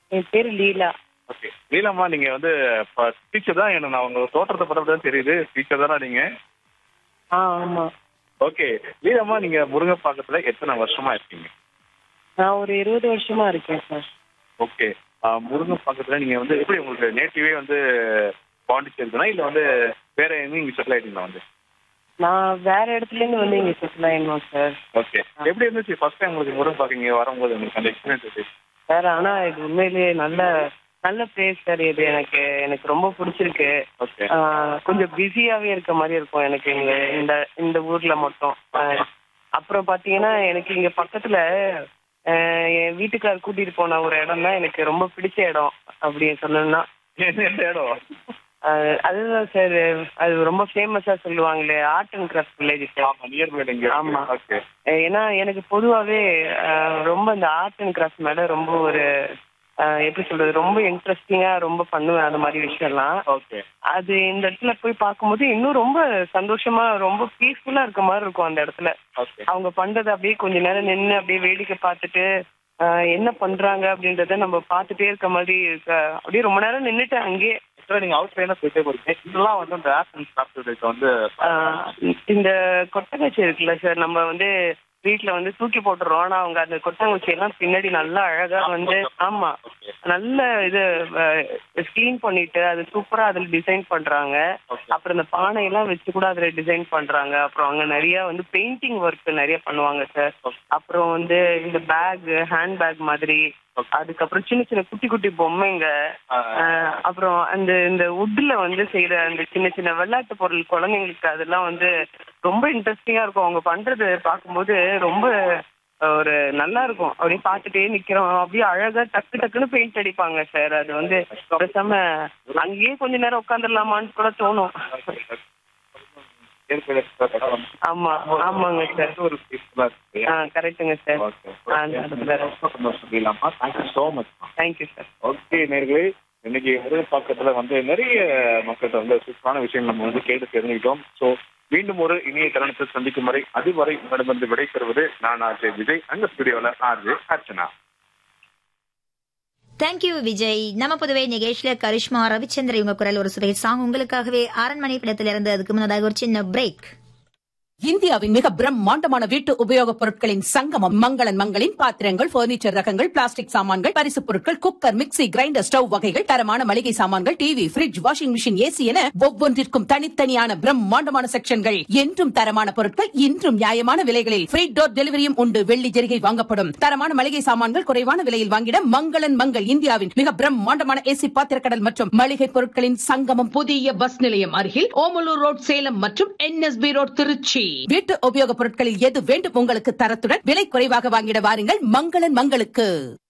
என் பேரு லீலா ஓகே லீலாம்மா நீங்க வந்து டீச்சர் தான் எனக்கு நான் உங்க தோற்றத்தை பார்த்தா தான் தெரியுது டீச்சர் தானே நீங்க ஆ ஆமா ஓகே லீலாம்மா நீங்க முருங்கப்பாக்கத்துல எத்தனை வருஷமா இருக்கீங்க நான் ஒரு இருபது வருஷமா இருக்கேன் சார் ஓகே முருங்கப்பாக்கத்துல நீங்க வந்து எப்படி உங்களுக்கு நேட்டிவே வந்து பாண்டிச்சேரி தானே இல்ல வந்து வேற எங்கேயும் இங்க செட்டில் ஆயிட்டீங்களா வந்து நான் வேற இடத்துல இருந்து வந்து இங்க செட்டில் ஆயிடணும் சார் ஓகே எப்படி இருந்துச்சு ஃபர்ஸ்ட் டைம் உங்களுக்கு முருங்கப்பாக்கம் இங்க வரும்போது உங்களுக்கு அந்த எக்ஸ்பீரியன்ஸ் எப்படி சார் ஆனா இது உண்மையிலேயே நல்ல நல்ல பிளேஸ் சார் இது எனக்கு எனக்கு ரொம்ப பிடிச்சிருக்கு ஓகே ஆ, கொஞ்சம் பிஸியாவே இருக்க மாதிரி இருக்கும் எனக்கு இங்க இந்த இந்த ஊர்ல மட்டும் ஆ, அப்புறம் பாத்தீங்கன்னா எனக்கு இங்க பக்கத்துல ஆ, என் வீட்டுக்கார் கூட்டிட்டு போன ஒரு இடம் தான் எனக்கு ரொம்ப பிடிச்ச இடம் அப்படி சொல்லணும்னா எந்த இடம் ஆ, அதுதான் சார் அது ரொம்ப ஃபேமஸா சொல்லுவாங்களே art and craft village sir ஆமா நியர் பை இங்க ஆமா. ஓகே ஏன்னா எனக்கு பொதுவாகவே ரொம்ப இந்த ஆர்ட் அண்ட் கிராஃப்ட் மேல ரொம்ப ஒரு அஹ், எப்படி சொல்றது ரொம்ப இன்ட்ரெஸ்டிங்கா ரொம்ப பண்ணுவேன் அந்த மாதிரி விஷயம்லாம் ஓகே அது இந்த இடத்துல போய் பார்க்கும்போது இன்னும் ரொம்ப சந்தோஷமா ரொம்ப பீஸ்ஃபுல்லா இருக்க மாதிரி இருக்கும் அந்த இடத்துல ஓகே அவங்க பண்றதை அப்படியே கொஞ்ச நேரம் நின்று அப்படியே வேடிக்கை பார்த்துட்டு அஹ், என்ன பண்றாங்க அப்படின்றத நம்ம பார்த்துட்டே இருக்க மாதிரி இருக்க அப்படியே ரொம்ப நேரம் நின்றுட்டு அங்கேயே சார் நீங்க அவுட் லைனா போயிட்டே போறீங்க இதெல்லாம் வந்து அந்த ஆர்ட் அண்ட் கிராஃப்ட் வந்து ஆஹ் இந்த கொட்டங்குச்சி இருக்குல்ல சார் நம்ம வந்து வீட்ல வந்து தூக்கி போட்டுறோம் ஆனா அவங்க அந்த கொட்டங்குச்சி எல்லாம் பின்னாடி நல்லா அழகா வந்து ஆமா ஓகே நல்ல இது க்ளீன் பண்ணிட்டு அது சூப்பரா அதுல டிசைன் பண்றாங்க ஓகே அப்புறம் இந்த பானை எல்லாம் வச்சு கூட அதுல டிசைன் பண்றாங்க அப்புறம் அங்க நிறைய வந்து பெயிண்டிங் ஒர்க் நிறைய பண்ணுவாங்க சார் அப்புறம் வந்து இந்த பேக் ஹேண்ட் பேக் மாதிரி அதுக்கப்புறம் சின்ன சின்ன குட்டி குட்டி பொம்மைங்க ஆஹ் அப்புறம் அந்த இந்த வுட்ல வந்து செய்யற அந்த சின்ன சின்ன விளையாட்டு பொருள் குழந்தைங்களுக்கு அதெல்லாம் வந்து ரொம்ப இன்ட்ரெஸ்டிங்கா இருக்கும் அவங்க பண்றது பார்க்கும்போது ரொம்ப அஹ், ஒரு நல்லா இருக்கும் அப்படியே பார்த்துட்டே நிக்கிறோம் அப்படியே அழகா டக்கு டக்குன்னு பெயிண்ட் அடிப்பாங்க சார் அது வந்து பேசாம அங்கேயே கொஞ்ச நேரம் உட்காந்துடலாமான்னு கூட தோணும் ஆமா ஆமாங்க சார் ஒரு பீஸ்ஃபுல்லா இருக்கு ஆ கரெக்டுங்க சார் ஓகே ஆ அந்த இடத்துல ரொம்ப சந்தோஷம் இல்லாமா thank you so much thank you sir okay நேர்களே இன்னைக்கு முருகப்பாக்கத்துல வந்து நிறைய மக்கள்கிட்ட வந்து சூப்பரான விஷயங்கள் நம்ம வந்து கேட்டு தெரிஞ்சுக்கிட்டோம் ஸோ மீண்டும் ஒரு இனிய தருணத்தை சந்திக்கும் வரை அதுவரை உங்களிடமிருந்து விடைபெறுவது நான் ஆர்ஜே விஜய் அங்க ஸ்டுடியோல ஆர்ஜே அர்ச்சனா தேங்க்யூ விஜய் நம்ம புதுவை நிகழ்ச்சியில கரிஷ்மா ரவிச்சந்திர இவங்க குரல் ஒரு சுவை சாங் உங்களுக்காகவே அரண்மனை படத்திலிருந்து அதுக்கு முன்னதாக ஒரு சின்ன பிரேக் இந்தியாவின் மிக பிரம்மாண்டமான வீட்டு உபயோகப் பொருட்களின் சங்கமம் மங்களன் மங்களின் பாத்திரங்கள் பர்னிச்சர் ரகங்கள் பிளாஸ்டிக் சாமான்கள் பரிசுப் பொருட்கள் குக்கர் மிக்ஸி கிரைண்டர் ஸ்டவ் வகைகள் தரமான மளிகை சாமான்கள் TV fridge washing machine AC என ஒவ்வொன்றிற்கும் தனித்தனியான பிரம்மாண்டமான செக்ஷன்கள் என்றும் தரமான பொருட்கள் இன்றும் நியாயமான விலைகளில் ஃப்ரீ டோர் டெலிவரியும் உண்டு வெள்ளி ஜெரிகை வாங்கப்படும் தரமான மளிகை சாமான்கள் குறைவான விலையில் வாங்கிட மங்களன் மங்கள் இந்தியாவின் மிக பிரம்மாண்டமான ஏசி பாத்திரக்கடல் மற்றும் மளிகை பொருட்களின் சங்கமம் புதிய பஸ் நிலையம் அருகில் ஓமலூர் ரோட் சேலம் மற்றும் என்எஸ்பி ரோட் திருச்சி வீட்டு உபயோகப் பொருட்களில் எது வேண்டும் உங்களுக்கு தரத்துடன் விலை குறைவாக வாங்கிட வாருங்கள் மங்களன் மங்களுக்கு